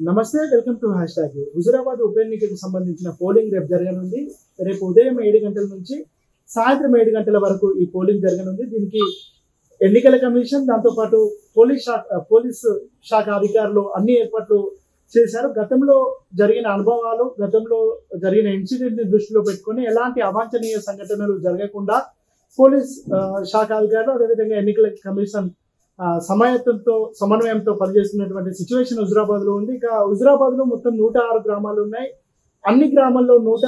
నమస్తే welcome to hashtag Huzurabad ఉప ఎన్నికకు సంబంధించిన పోలింగ్ రేపు జరగనుంది రేపు ఉదయం ఏడు గంటల నుంచి సాయంత్రం ఏడు గంటల వరకు ఈ పోలింగ్ జరగనుంది దీనికి ఎన్నికల కమిషన్ దాంతోపాటు పోలీస్ శాఖ పోలీసు శాఖ అధికారులు అన్ని ఏర్పాట్లు చేశారు గతంలో జరిగిన అనుభవాలు గతంలో జరిగిన ఇన్సిడెంట్ ని దృష్టిలో పెట్టుకొని ఎలాంటి అవాంఛనీయ సంఘటనలు జరగకుండా పోలీస్ ఆ, శాఖ అధికారులు అదేవిధంగా ఎన్నికల కమిషన్ ఆ, సమాయత్తంతో సమన్వయంతో పనిచేస్తున్నటువంటి సిచ్యువేషన్ హుజురాబాద్ లో ఉంది ఇక హుజురాబాద్ లో మొత్తం నూట ఆరు గ్రామాలు ఉన్నాయి అన్ని గ్రామాల్లో నూట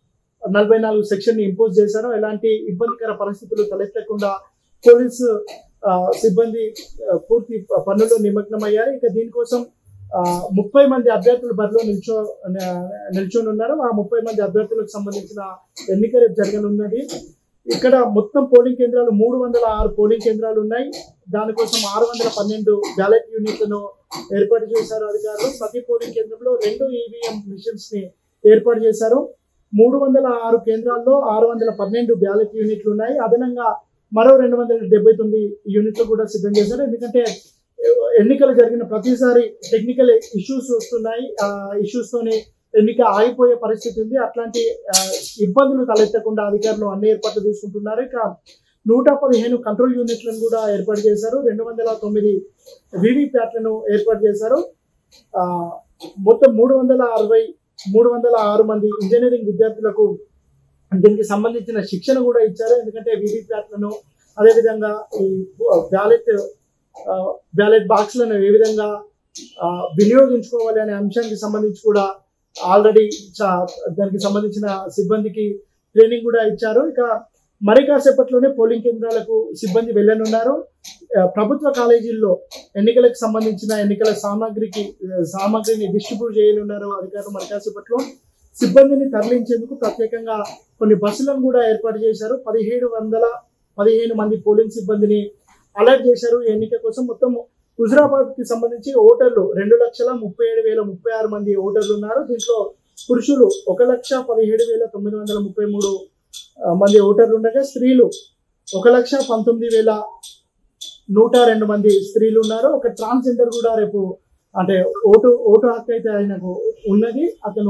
నలభై నాలుగు సెక్షన్ ని ఇంపోజ్ చేశారు ఎలాంటి ఇబ్బందికర పరిస్థితులు తలెత్తకుండా పోలీసు ఆ, సిబ్బంది ఆ, పూర్తి పనుల్లో నిమగ్నమయ్యారు ఇక దీనికోసం ఆ, ముప్పై మంది అభ్యర్థులు బరిలో నిల్చో నిల్చొని ఉన్నారు ఆ ముప్పై మంది అభ్యర్థులకు సంబంధించిన ఎన్నిక రేపు జరగనున్నది ఇక్కడ మొత్తం పోలింగ్ కేంద్రాలు మూడు వందల ఆరు పోలింగ్ కేంద్రాలు ఉన్నాయి దానికోసం ఆరు వందల పన్నెండు బ్యాలెట్ యూనిట్లను ఏర్పాటు చేశారు అధికారులు ప్రతి పోలింగ్ కేంద్రంలో రెండు ఈవీఎం మిషన్స్ ని ఏర్పాటు చేశారు మూడు వందల ఆరు కేంద్రాల్లో ఆరు వందల పన్నెండు బ్యాలెట్ యూనిట్లు ఉన్నాయి అదనంగా మరో రెండు వందల డెబ్బై తొమ్మిది యూనిట్లు కూడా సిద్ధం చేశారు ఎందుకంటే ఎన్నికలు జరిగిన ప్రతిసారి టెక్నికల్ ఇష్యూస్ వస్తున్నాయి ఆ ఇష్యూస్ తోని ఎన్నిక ఆగిపోయే పరిస్థితి ఉంది అట్లాంటి ఆ, ఇబ్బందులు తలెత్తకుండా అధికారులు అన్ని ఏర్పాట్లు తీసుకుంటున్నారు ఇక నూట పదిహేను కంట్రోల్ యూనిట్లను కూడా ఏర్పాటు చేశారు రెండు వందల తొమ్మిది వివిప్యాట్లను ఏర్పాటు చేశారు ఆ, మొత్తం మూడు వందల అరవై మూడు వందల ఆరు మంది ఇంజనీరింగ్ విద్యార్థులకు దీనికి సంబంధించిన శిక్షణ కూడా ఇచ్చారు ఎందుకంటే వివిప్యాట్లను అదేవిధంగా ఈ బ్యాలెట్ బ్యాలెట్ బాక్స్లను ఏ విధంగా ఆ, వినియోగించుకోవాలి అనే అంశానికి సంబంధించి కూడా ఆల్రెడీ దానికి సంబంధించిన సిబ్బందికి ట్రైనింగ్ కూడా ఇచ్చారు ఇక మరి కాసేపట్లోనే పోలింగ్ కేంద్రాలకు సిబ్బంది వెళ్ళనున్నారు ఆ, ప్రభుత్వ కాలేజీల్లో ఎన్నికలకు సంబంధించిన ఎన్నికల సామాగ్రికి ఆ, సామాగ్రిని డిస్ట్రిబ్యూట్ చేయనున్నారు అధికారులు మరి కాసేపట్లో సిబ్బందిని తరలించేందుకు ప్రత్యేకంగా కొన్ని బస్సులను కూడా ఏర్పాటు చేశారు పదిహేడు వందల పదిహేను మంది పోలింగ్ సిబ్బందిని అలర్ట్ చేశారు ఈ ఎన్నిక కోసం మొత్తం హుజరాబాద్ కి సంబంధించి ఓటర్లు రెండు లక్షల ముప్పై ఏడు వేల ముప్పై ఆరు మంది ఓటర్లు ఉన్నారు దీంట్లో పురుషులు ఒక లక్ష పదిహేడు వేల తొమ్మిది వందల ముప్పై మూడు ఆ, మంది ఓటర్లు ఉండగా స్త్రీలు ఒక లక్ష పంతొమ్మిది వేల నూట రెండు మంది స్త్రీలు ఉన్నారు ఒక ట్రాన్స్జెండర్ కూడా రేపు అంటే ఓటు ఓటు హక్కు అయితే ఆయనకు ఉన్నది అతను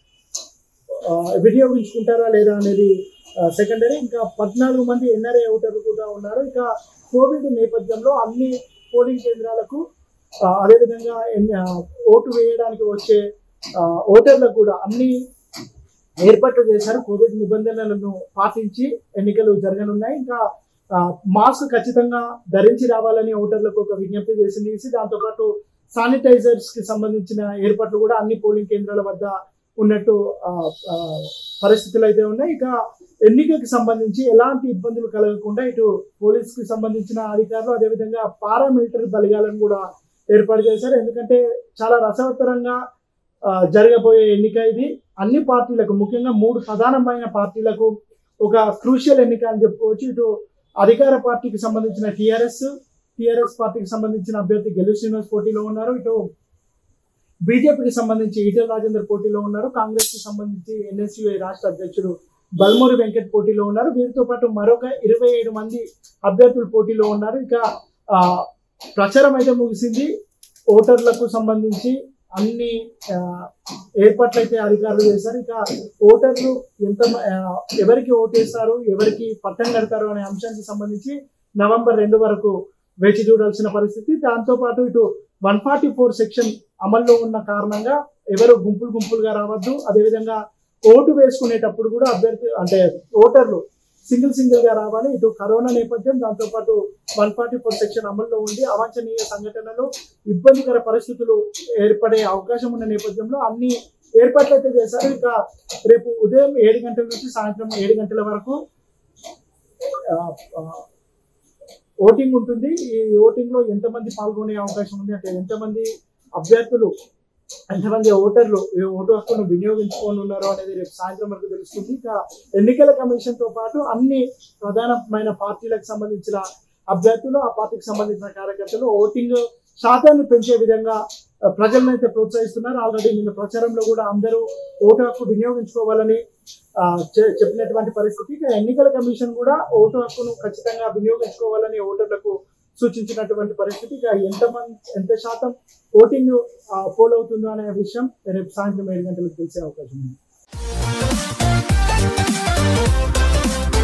ఆ, వినియోగించుకుంటారా లేదా అనేది సెకండరీ ఇంకా పద్నాలుగు మంది ఎన్ఆర్ఐ ఓటర్లు కూడా ఉన్నారు ఇక కోవిడ్ నేపథ్యంలో అన్ని పోలింగ్ కేంద్రాలకు ఆ, అదేవిధంగా ఎన్ని- ఆ, ఓటు వేయడానికి వచ్చే ఆ, ఓటర్లకు కూడా అన్ని ఏర్పాట్లు చేశారు కోవిడ్ నిబంధనలను పాటించి ఎన్నికలు జరగనున్నాయి ఇంకా ఆ, మాస్క్ ఖచ్చితంగా ధరించి రావాలని ఓటర్లకు ఒక విజ్ఞప్తి చేసింది ఈసీ దాంతోపాటు శానిటైజర్స్ కి సంబంధించిన ఏర్పాట్లు కూడా అన్ని పోలింగ్ కేంద్రాల వద్ద ఉన్నట్టు ఆ, ఆ, పరిస్థితులు అయితే ఉన్నాయి ఇక ఎన్నికకి సంబంధించి ఎలాంటి ఇబ్బందులు కలగకుండా ఇటు పోలీస్ కి సంబంధించిన అధికారులు అదేవిధంగా పారామిలిటరీ బలగాలను కూడా ఏర్పాటు చేశారు ఎందుకంటే చాలా రసవత్తరంగా ఆ, జరగబోయే ఎన్నిక ఇది అన్ని పార్టీలకు ముఖ్యంగా మూడు ప్రధానమైన పార్టీలకు ఒక క్రూషియల్ ఎన్నిక అని చెప్పుకోవచ్చు ఇటు అధికార పార్టీకి సంబంధించిన టిఆర్ఎస్ టిఆర్ఎస్ పార్టీకి సంబంధించిన అభ్యర్థి గెలు శ్రీనివాస్ పోటీలో ఉన్నారు ఇటు బీజేపీకి సంబంధించి ఈటెల రాజేందర్ పోటీలో ఉన్నారు కాంగ్రెస్ కి సంబంధించి ఎన్ఎస్యుఐ రాష్ట్ర అధ్యక్షుడు బల్మూరి వెంకట్ పోటీలో ఉన్నారు వీరితో పాటు మరొక ఇరవై ఏడు మంది అభ్యర్థులు పోటీలో ఉన్నారు ఇక ఆ, ప్రచారం అయితే ముగిసింది ఓటర్లకు సంబంధించి అన్ని ఆ, ఏర్పాట్లు అయితే అధికారులు చేశారు ఇక ఓటర్లు ఎంత మ- ఆ, ఎవరికి ఓటేస్తారు ఎవరికి పట్టం కడతారు అనే అంశానికి సంబంధించి నవంబర్ రెండు వరకు వేచి చూడాల్సిన పరిస్థితి దాంతో పాటు ఇటు వన్ ఫార్టీ ఫోర్ సెక్షన్ అమల్లో ఉన్న కారణంగా ఎవరు గుంపులు గుంపులుగా రావద్దు అదేవిధంగా ఓటు వేసుకునేటప్పుడు కూడా అభ్యర్థి అంటే ఓటర్లు సింగిల్ సింగిల్ గా రావాలి ఇటు కరోనా నేపథ్యం దాంతో పాటు వన్ ఫార్టీ ఫోర్ సెక్షన్ అమల్లో ఉండి అవాంఛనీయ సంఘటనలు ఇబ్బందికర పరిస్థితులు ఏర్పడే అవకాశం ఉన్న నేపథ్యంలో అన్ని ఏర్పాట్లు అయితే చేశారు ఇక రేపు ఉదయం ఏడు గంటల నుంచి సాయంత్రం ఏడు గంటల వరకు ఆ, ఆ, ఓటింగ్ ఉంటుంది ఈ ఓటింగ్ లో ఎంతమంది పాల్గొనే అవకాశం ఉంది అంటే ఎంతమంది అభ్యర్థులు ఎంతమంది ఓటర్లు ఈ ఓటు హక్కును వినియోగించుకొని ఉన్నారో అనేది రేపు సాయంత్రం వరకు తెలుస్తుంది ఇక ఎన్నికల కమిషన్ తో పాటు అన్ని ప్రధానమైన పార్టీలకు సంబంధించిన అభ్యర్థులు ఆ పార్టీకి సంబంధించిన కార్యకర్తలు ఓటింగ్ శాతాన్ని పెంచే విధంగా ఆ, ప్రజలను అయితే ప్రోత్సహిస్తున్నారు ఆల్రెడీ నిన్న ప్రచారంలో కూడా అందరూ ఓటు హక్కు వినియోగించుకోవాలని ఆ, చె- చెప్పినటువంటి పరిస్థితి ఇక ఎన్నికల కమిషన్ కూడా ఓటు హక్కును ఖచ్చితంగా వినియోగించుకోవాలని ఓటర్లకు సూచించినటువంటి పరిస్థితి ఇక ఎంత మంది ఎంత శాతం ఓటింగ్ పోల్ అవుతుందో అనే విషయం రేపు సాయంత్రం ఏడు గంటలకు తెలిసే అవకాశం ఉంది